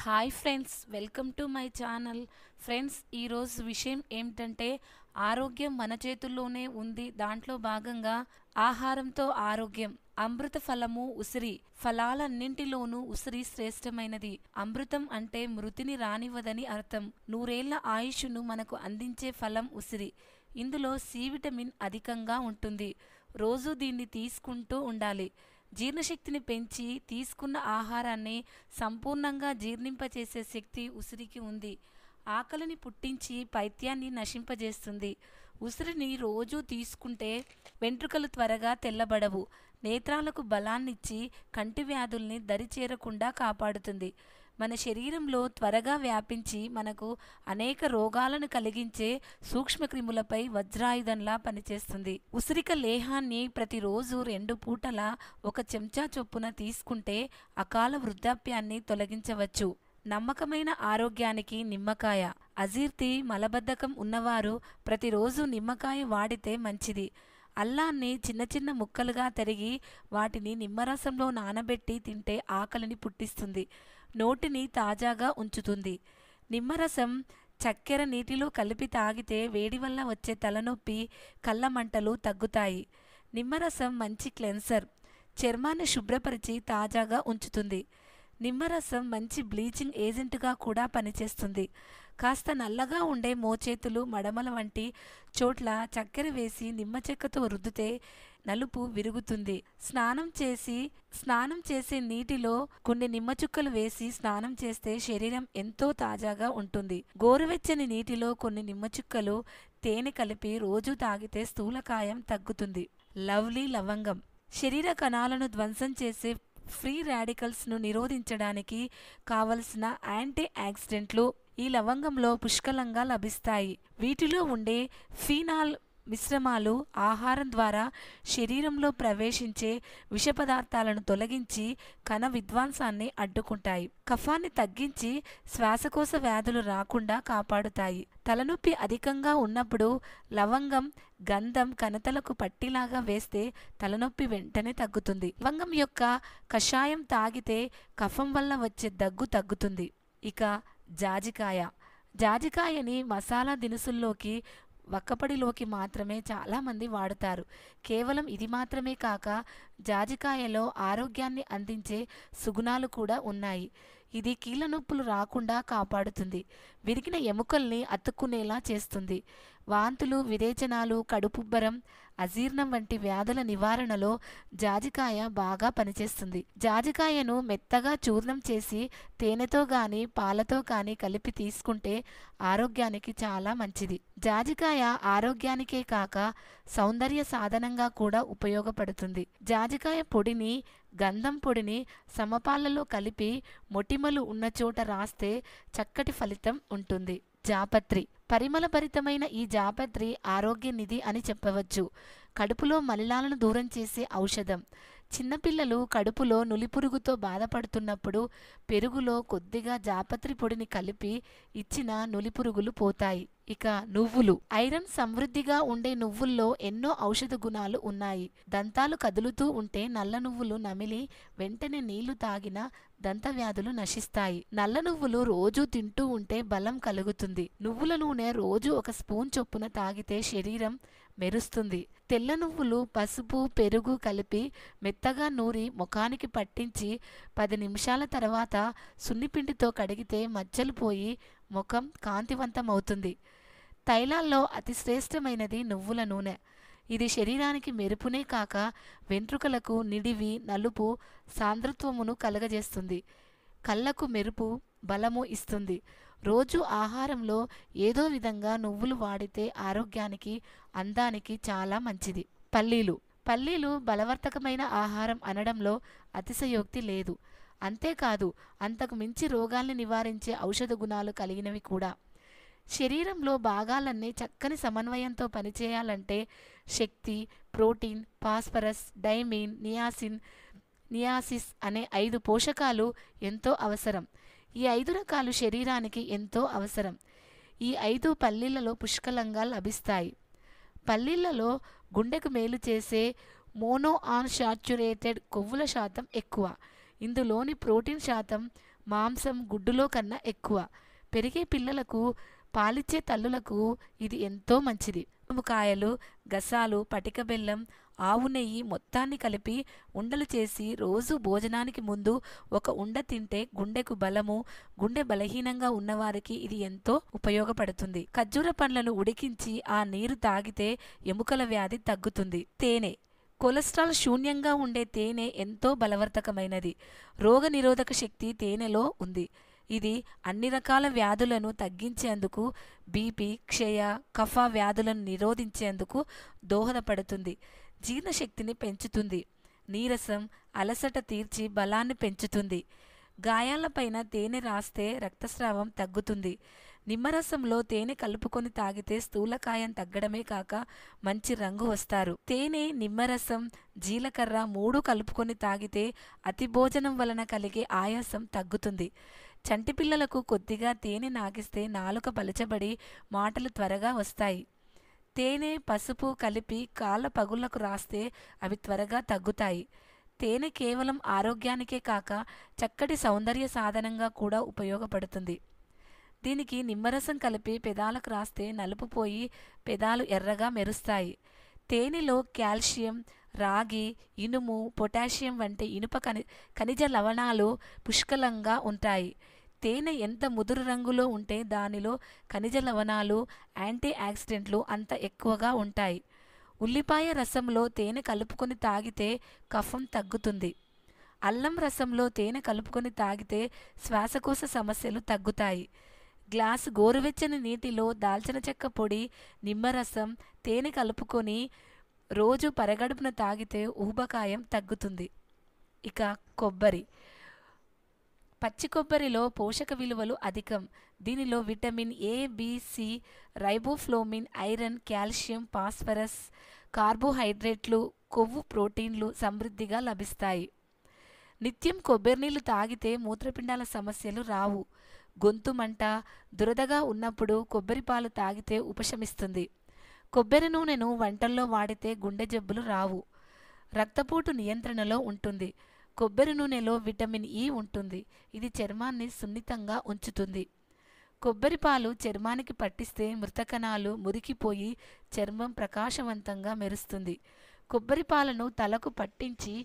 hi friends welcome to my channel friends ఈరోజు విషయం ఏమిటంటే ఆరోగ్యం మన చేతుల్లోనే ఉంది దాంట్లో భాగంగా ఆహారంతో ఆరోగ్యం అమృత ఫలము ఉసిరి ఫలాలన్నింటిలోనూ ఉసిరి శ్రేష్టమైనది అమృతం అంటే మృతిని రానివ్వదని అర్థం నూరేళ్ల ఆయుష్ను మనకు అందించే ఫలం ఉసిరి ఇందులో సి విటమిన్ అధికంగా ఉంటుంది రోజు దీన్ని తీసుకుంటూ ఉండాలి జీర్ణశక్తిని పెంచి తీసుకున్న ఆహారాన్ని సంపూర్ణంగా జీర్ణింపచేసే శక్తి ఉసిరికి ఉంది ఆకలిని పుట్టించి పైత్యాన్ని నశింపజేస్తుంది ఉసిరిని రోజు తీసుకుంటే వెంట్రుకలు త్వరగా తెల్లబడవు నేత్రాలకు బలాన్నిచ్చి కంటి వ్యాధుల్ని దరిచేరకుండా కాపాడుతుంది మన శరీరంలో త్వరగా వ్యాపించి మనకు అనేక రోగాలను కలిగించే సూక్ష్మక్రిములపై వజ్రాయుధంలా పనిచేస్తుంది ఉసిరిక లేహాన్ని ప్రతిరోజు రెండు పూటల ఒక చెంచా చొప్పున తీసుకుంటే అకాల వృద్ధాప్యాన్ని తొలగించవచ్చు నమ్మకమైన ఆరోగ్యానికి నిమ్మకాయ అజీర్తి మలబద్ధకం ఉన్నవారు ప్రతిరోజు నిమ్మకాయ వాడితే మంచిది అల్లాన్ని చిన్న చిన్న ముక్కలుగా తరిగి వాటిని నిమ్మరసంలో నానబెట్టి తింటే ఆకలిని పుట్టిస్తుంది నోటిని తాజాగా ఉంచుతుంది నిమ్మరసం చక్కెర నీటిలో కలిపి తాగితే వేడి వల్ల వచ్చే తలనొప్పి కళ్ళ మంటలు తగ్గుతాయి నిమ్మరసం మంచి క్లెన్సర్ చర్మాన్ని శుభ్రపరిచి తాజాగా ఉంచుతుంది నిమ్మరసం మంచి బ్లీచింగ్ ఏజెంట్గా కూడా పనిచేస్తుంది కాస్త నల్లగా ఉండే మోచేతులు మడమల వంటి చోట్ల చక్కెర వేసి నిమ్మ చెక్కతో రుద్దితే నలుపు విరుగుతుంది స్నానం చేసి స్నానం చేసే నీటిలో కొన్ని నిమ్మ చుక్కలు వేసి స్నానం చేస్తే శరీరం ఎంతో తాజాగా ఉంటుంది గోరువెచ్చని నీటిలో కొన్ని నిమ్మ చుక్కలు తేనె కలిపి రోజు తాగితే స్థూలకాయం తగ్గుతుంది లవ్లీ లవంగం శరీర కణాలను ధ్వంసం చేసే ఫ్రీ రాడికల్స్ను నిరోధించడానికి కావలసిన యాంటీ ఆక్సిడెంట్లు ఈ లవంగంలో పుష్కలంగా లభిస్తాయి వీటిలో ఉండే ఫీనాల్ మిశ్రమాలు ఆహారం ద్వారా శరీరంలో ప్రవేశించే విష పదార్థాలను తొలగించి కణ విధ్వంసాన్ని అడ్డుకుంటాయి కఫాన్ని తగ్గించి శ్వాసకోశ వ్యాధులు రాకుండా కాపాడుతాయి తలనొప్పి అధికంగా ఉన్నప్పుడు లవంగం గంధం కనతలకు పట్టిలాగా వేస్తే తలనొప్పి వెంటనే తగ్గుతుంది లవంగం యొక్క కషాయం తాగితే కఫం వల్ల వచ్చే దగ్గు తగ్గుతుంది ఇక జాజికాయ జాజికాయని మసాలా దినుసుల్లోకి వక్కపడిలోకి మాత్రమే చాలామంది వాడుతారు కేవలం ఇది మాత్రమే కాక జాజికాయలో ఆరోగ్యాన్ని అందించే సుగుణాలు కూడా ఉన్నాయి ఇది కీళ్ళ నొప్పులు రాకుండా కాపాడుతుంది విరిగిన ఎముకల్ని అతుక్కునేలా చేస్తుంది వాంతులు విరేచనాలు కడుపుబ్బరం అజీర్ణం వంటి వ్యాధుల నివారణలో జాజికాయ బాగా పనిచేస్తుంది జాజికాయను మెత్తగా చూర్ణం చేసి తేనెతో గాని పాలతో కానీ కలిపి తీసుకుంటే ఆరోగ్యానికి చాలా మంచిది జాజికాయ ఆరోగ్యానికే కాక సౌందర్య సాధనంగా కూడా ఉపయోగపడుతుంది జాజికాయ పొడిని గంధం పొడిని సమపాలలో కలిపి మొటిమలు ఉన్న చోట రాస్తే చక్కటి ఫలితం ఉంటుంది జాపత్రి పరిమళభరితమైన ఈ జాపత్రి ఆరోగ్య నిధి అని చెప్పవచ్చు కడుపులో మలినాలను దూరం చేసే ఔషధం చిన్నపిల్లలు కడుపులో నులిపురుగుతో బాధపడుతున్నప్పుడు పెరుగులో కొద్దిగా జాపత్రి పొడిని కలిపి ఇచ్చిన నులిపురుగులు పోతాయి ఇక నువ్వులు ఐరన్ సమృద్ధిగా ఉండే నువ్వుల్లో ఎన్నో ఔషధ గుణాలు ఉన్నాయి దంతాలు కదులుతూ ఉంటే నల్ల నువ్వులు నమిలి వెంటనే నీళ్లు తాగిన దంత వ్యాధులు నశిస్తాయి నల్ల నువ్వులు రోజు తింటూ ఉంటే బలం కలుగుతుంది నువ్వుల నూనె రోజు ఒక స్పూన్ చొప్పున తాగితే శరీరం మెరుస్తుంది తెల్ల నువ్వులు పసుపు పెరుగు కలిపి మెత్తగా నూరి ముఖానికి పట్టించి పది నిమిషాల తర్వాత సున్నిపిండితో కడిగితే మచ్చలు పోయి ముఖం కాంతివంతమవుతుంది తైలాల్లో అతి శ్రేష్టమైనది నువ్వుల నూనె ఇది శరీరానికి మెరుపునే కాక వెంట్రుకలకు నిడివి నలుపు సాంద్రత్వమును కలగజేస్తుంది కళ్ళకు మెరుపు బలము ఇస్తుంది రోజు ఆహారంలో ఏదో విధంగా నువ్వులు వాడితే ఆరోగ్యానికి అందానికి చాలా మంచిది పల్లీలు పల్లీలు బలవర్తకమైన ఆహారం అనడంలో అతిశయోక్తి లేదు అంతేకాదు అంతకు మించి రోగాల్ని నివారించే ఔషధ గుణాలు కలిగినవి కూడా శరీరంలో భాగాలన్నీ చక్కని సమన్వయంతో పనిచేయాలంటే శక్తి ప్రోటీన్ ఫాస్ఫరస్ డైమిన్ నియాసిన్ నియాసిస్ అనే ఐదు పోషకాలు ఎంతో అవసరం ఈ ఐదు రకాలు శరీరానికి ఎంతో అవసరం ఈ ఐదు పల్లీలలో పుష్కలంగా లభిస్తాయి పల్లీలలో గుండెకు మేలు చేసే మోనో ఆన్సాచురేటెడ్ కొవ్వుల శాతం ఎక్కువ ఇందులోని ప్రోటీన్ శాతం మాంసం గుడ్డులో కన్నా ఎక్కువ పెరిగే పిల్లలకు పాలిచ్చే తల్లులకు ఇది ఎంతో మంచిది కాయలు గసాలు పటిక బెల్లం ఆవు నెయ్యి మొత్తాన్ని కలిపి ఉండలు చేసి రోజు భోజనానికి ముందు ఒక ఉండ తింటే గుండెకు బలము గుండె బలహీనంగా ఉన్నవారికి ఇది ఎంతో ఉపయోగపడుతుంది ఖర్జూర పండ్లను ఉడికించి ఆ నీరు తాగితే ఎముకల వ్యాధి తగ్గుతుంది తేనె కొలెస్ట్రాల్ శూన్యంగా ఉండే తేనె ఎంతో బలవర్ధకమైనది రోగనిరోధక శక్తి తేనెలో ఉంది ఇది అన్ని రకాల వ్యాధులను తగ్గించేందుకు బీపీ క్షయ కఫ వ్యాధులను నిరోధించేందుకు దోహదపడుతుంది జీర్ణశక్తిని పెంచుతుంది నీరసం అలసట తీర్చి బలాన్ని పెంచుతుంది గాయాలపైన తేనె రాస్తే రక్తస్రావం తగ్గుతుంది నిమ్మరసంలో తేనె కలుపుకొని తాగితే స్థూలకాయం తగ్గడమే కాక మంచి రంగు వస్తారు తేనె నిమ్మరసం జీలకర్ర మూడు కలుపుకొని తాగితే అతి భోజనం వలన కలిగే ఆయాసం తగ్గుతుంది చంటి పిల్లలకు కొద్దిగా తేనె నాగిస్తే నాలుక పలచబడి మాటలు త్వరగా వస్తాయి తేనె పసుపు కలిపి కాళ్ళ పగుళ్లకు రాస్తే అవి త్వరగా తగ్గుతాయి తేనె కేవలం ఆరోగ్యానికే కాక చక్కటి సౌందర్య సాధనంగా కూడా ఉపయోగపడుతుంది దీనికి నిమ్మరసం కలిపి పెదాలకు రాస్తే నలుపు పోయి పెదాలు ఎర్రగా మెరుస్తాయి తేనెలో కాల్షియం రాగి ఇనుము పొటాషియం వంటి ఇనుప ఖని ఖనిజ లవణాలు పుష్కలంగా ఉంటాయి తేనె ఎంత ముదురు రంగులో ఉంటే దానిలో ఖనిజ లవణాలు యాంటీ ఆక్సిడెంట్లు అంత ఎక్కువగా ఉంటాయి ఉల్లిపాయ రసంలో తేనె కలుపుకొని తాగితే కఫం తగ్గుతుంది అల్లం రసంలో తేనె కలుపుకొని తాగితే శ్వాసకోశ సమస్యలు తగ్గుతాయి గ్లాసు గోరువెచ్చని నీటిలో దాల్చిన చెక్క పొడి నిమ్మరసం తేనె కలుపుకొని రోజు పరగడుపున తాగితే ఊబకాయం తగ్గుతుంది ఇక కొబ్బరి పచ్చి కొబ్బరిలో పోషక విలువలు అధికం దీనిలో vitamin A B C riboflavin iron calcium phosphorus కార్బోహైడ్రేట్లు కొవ్వు ప్రోటీన్లు సమృద్ధిగా లభిస్తాయి నిత్యం కొబ్బరి నీళ్లు తాగితే మూత్రపిండాల సమస్యలు రావు గొంతు మంట దురదగా ఉన్నప్పుడు కొబ్బరి పాలు తాగితే ఉపశమిస్తుంది కొబ్బరి నూనెను వంటల్లో వాడితే గుండె జబ్బులు రావు రక్తపోటు నియంత్రణలో ఉంటుంది కొబ్బరి నూనెలో విటమిన్ ఇ ఉంటుంది ఇది చర్మాన్ని సున్నితంగా ఉంచుతుంది కొబ్బరి పాలు చర్మానికి పట్టిస్తే మృతకణాలు మురికిపోయి చర్మం ప్రకాశవంతంగా మెరుస్తుంది కొబ్బరి పాలను తలకు పట్టించి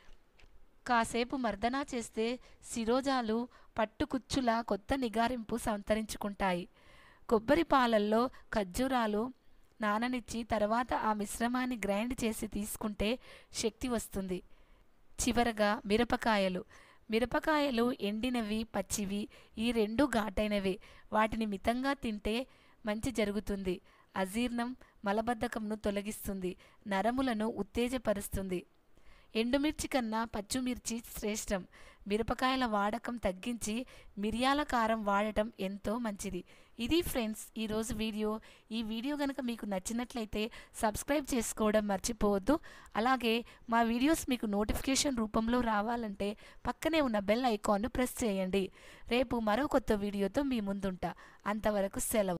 కాసేపు మర్దనా చేస్తే శిరోజాలు పట్టుకుచ్చుల కొత్త నిగారింపు సంతరించుకుంటాయి కొబ్బరి పాలల్లో ఖర్జూరాలు నాననిచ్చి తర్వాత ఆ మిశ్రమాన్ని గ్రైండ్ చేసి తీసుకుంటే శక్తి వస్తుంది చివరగా మిరపకాయలు మిరపకాయలు ఎండినవి పచ్చివి ఈ రెండు ఘాటైనవే వాటిని మితంగా తింటే మంచి జరుగుతుంది అజీర్ణం మలబద్ధకంను తొలగిస్తుంది నరములను ఉత్తేజపరుస్తుంది ఎండుమిర్చి కన్నా పచ్చిమిర్చి శ్రేష్టం మిరపకాయల వాడకం తగ్గించి మిరియాల కారం వాడటం ఎంతో మంచిది ఇది ఫ్రెండ్స్ ఈరోజు వీడియో ఈ వీడియో కనుక మీకు నచ్చినట్లయితే సబ్స్క్రైబ్ చేసుకోవడం మర్చిపోవద్దు అలాగే మా వీడియోస్ మీకు నోటిఫికేషన్ రూపంలో రావాలంటే పక్కనే ఉన్న బెల్ ఐకాన్ను ప్రెస్ చేయండి రేపు మరో కొత్త వీడియోతో మీ ముందుంటా అంతవరకు సెలవు